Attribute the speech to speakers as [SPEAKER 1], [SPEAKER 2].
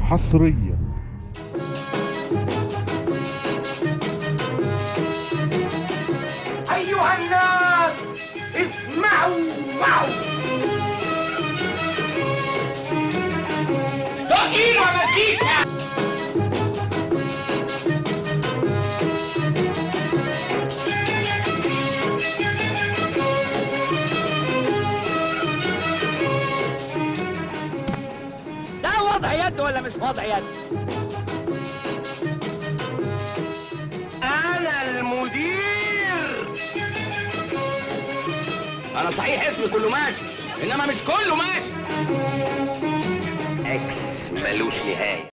[SPEAKER 1] حصريا
[SPEAKER 2] أيها الناس اسمعوا معوا دقيق ومزيكا
[SPEAKER 3] ده وضع يد ولا مش وضع يد
[SPEAKER 2] أنا المدير
[SPEAKER 4] انا صحيح اسمي كله ماشي انما مش كله ماشي
[SPEAKER 2] اكس ملوش نهاية